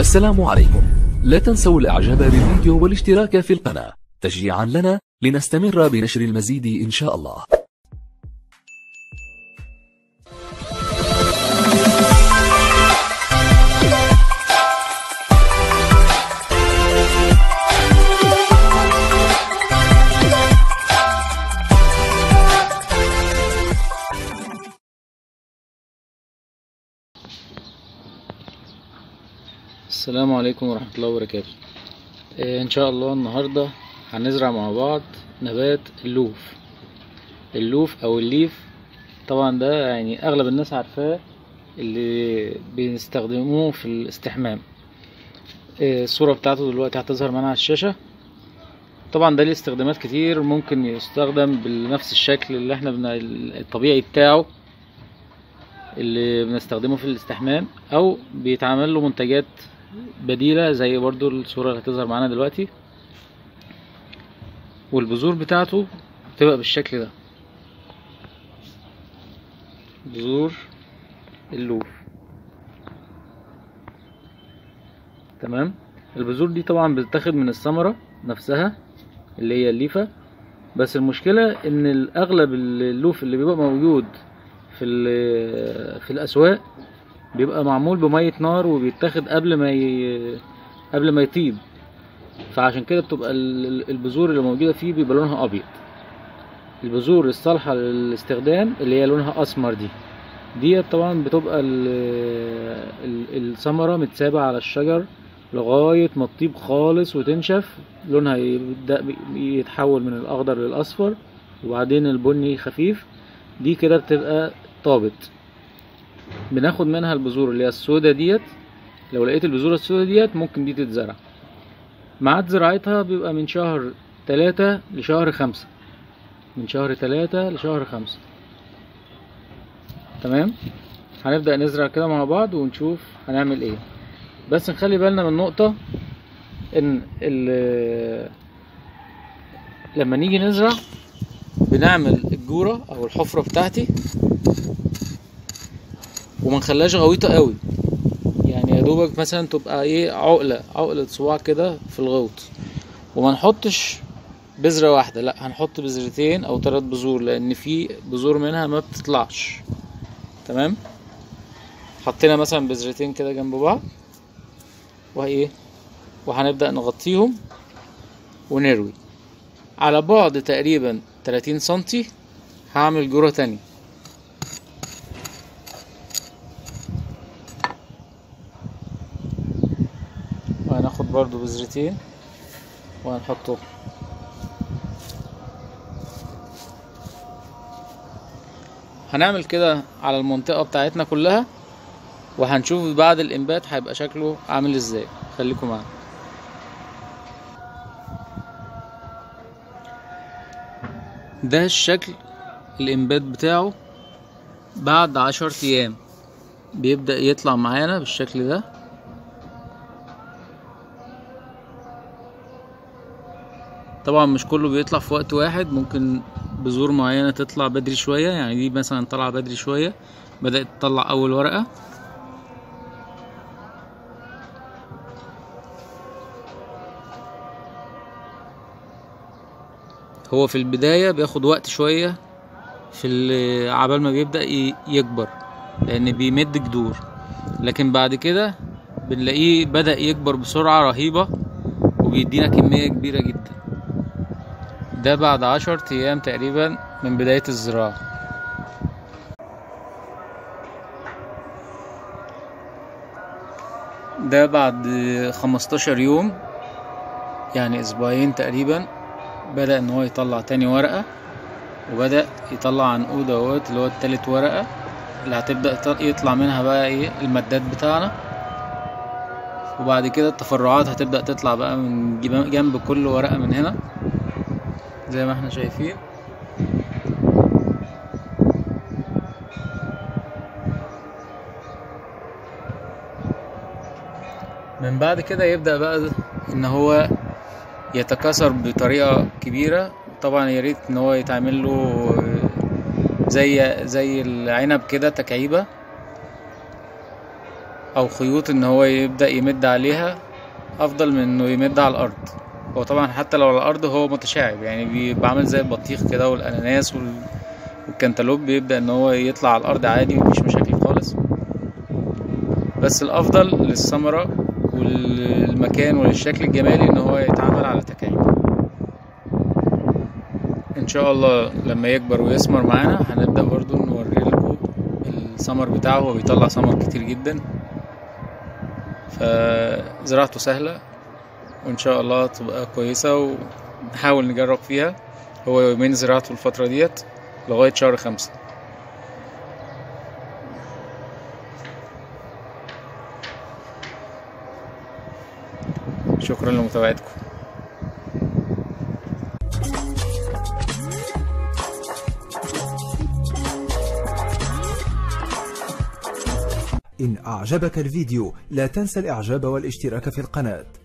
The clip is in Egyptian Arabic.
السلام عليكم لا تنسوا الاعجاب بالفيديو والاشتراك في القناة تشجيعا لنا لنستمر بنشر المزيد ان شاء الله السلام عليكم ورحمة الله وبركاته آه، ان شاء الله النهاردة هنزرع مع بعض نبات اللوف اللوف او الليف طبعا ده يعني اغلب الناس عارفاه اللي بنستخدموه في الاستحمام آه، الصورة بتاعته دلوقتي هتظهر معانا على الشاشة طبعا ده ليه استخدامات كتير ممكن يستخدم بنفس الشكل اللي احنا بن... الطبيعي بتاعه اللي بنستخدمه في الاستحمام او بيتعمل له منتجات بديلة زي برضو الصورة اللي هتظهر معانا دلوقتي والبذور بتاعته بتبقى بالشكل ده بذور اللوف تمام البذور دي طبعا بتتاخد من الثمرة نفسها اللي هي الليفة بس المشكلة ان الاغلب اللوف اللي بيبقى موجود في في الاسواق بيبقى معمول بميه نار وبيتاخد قبل ما ي... قبل ما يطيب فعشان كده بتبقى البذور اللي موجوده فيه بيبقى لونها ابيض البذور الصالحه للاستخدام اللي هي لونها اسمر دي ديت طبعا بتبقى الثمره متسابه على الشجر لغايه ما تطيب خالص وتنشف لونها يبدا يتحول من الاخضر للاصفر وبعدين البني خفيف دي كده بتبقى طابت بناخد منها البذور اللي هي السودا ديت لو لقيت البذور السودا ديت ممكن دي تتزرع ميعاد زراعتها بيبقى من شهر تلاتة لشهر خمسة من شهر تلاتة لشهر خمسة تمام هنبدأ نزرع كده مع بعض ونشوف هنعمل ايه بس نخلي بالنا من نقطة ان لما نيجي نزرع بنعمل الجورة او الحفرة بتاعتي وما نخليهاش غويطة قوي يعني يا دوبك مثلا تبقى ايه عقلة عقلة صباع كده في الغوط وما نحطش بذرة واحدة لا هنحط بذرتين او ثلاث بذور لان في بذور منها ما بتطلعش تمام حطينا مثلا بذرتين كده جنب بعض وايه وهنبدأ نغطيهم ونروي على بعد تقريبا 30 سنتي هعمل جرة تانية وهناخد برضو بذرتين وهنحطهم هنعمل كده على المنطقة بتاعتنا كلها وهنشوف بعد الانبات هيبقى شكله عامل ازاي خليكم معانا ده الشكل الانبات بتاعه بعد عشر ايام بيبدأ يطلع معانا بالشكل ده طبعا مش كله بيطلع في وقت واحد ممكن بذور معينة تطلع بدري شوية يعني دي مثلا طلع بدري شوية بدأت تطلع أول ورقة هو في البداية بياخد وقت شوية في عبال ما بيبدأ يكبر لأن بيمد جذور لكن بعد كده بنلاقيه بدأ يكبر بسرعة رهيبة وبيدينا كمية كبيرة جدا ده بعد عشر أيام تقريبا من بداية الزراعة ده بعد خمستاشر يوم يعني أسبوعين تقريبا بدأ ان هو يطلع تاني ورقة وبدأ يطلع عنقود اهوت اللي هو التالت ورقة اللي هتبدأ يطلع منها بقى ايه المدات بتاعنا وبعد كده التفرعات هتبدأ تطلع بقى من جنب كل ورقة من هنا زي ما احنا شايفين من بعد كده يبدأ بقى ان هو يتكاثر بطريقة كبيرة طبعا يا ريت ان هو يتعمل له زي زي العنب كده تكعيبة او خيوط ان هو يبدأ يمد عليها افضل من انه يمد على الارض هو طبعا حتى لو على الارض هو متشعب يعني بيبقى عامل زي البطيخ كده والاناناس وال... والكنتالوب بيبدأ ان هو يطلع على الارض عادي مفيش مشاكل خالص بس الافضل للثمرة والمكان وللشكل الجمالي ان هو يتعمل على تكعيب ان شاء الله لما يكبر ويثمر معانا هنبدأ برضو نوري لكم الثمر بتاعه هو بيطلع ثمر كتير جدا فزراعته سهلة وان شاء الله تبقى كويسة ونحاول نجرب فيها هو يومين زراعته الفترة ديت لغاية شهر خمسة شكرا لمتابعتكم إن أعجبك الفيديو لا تنسى الإعجاب والاشتراك في القناة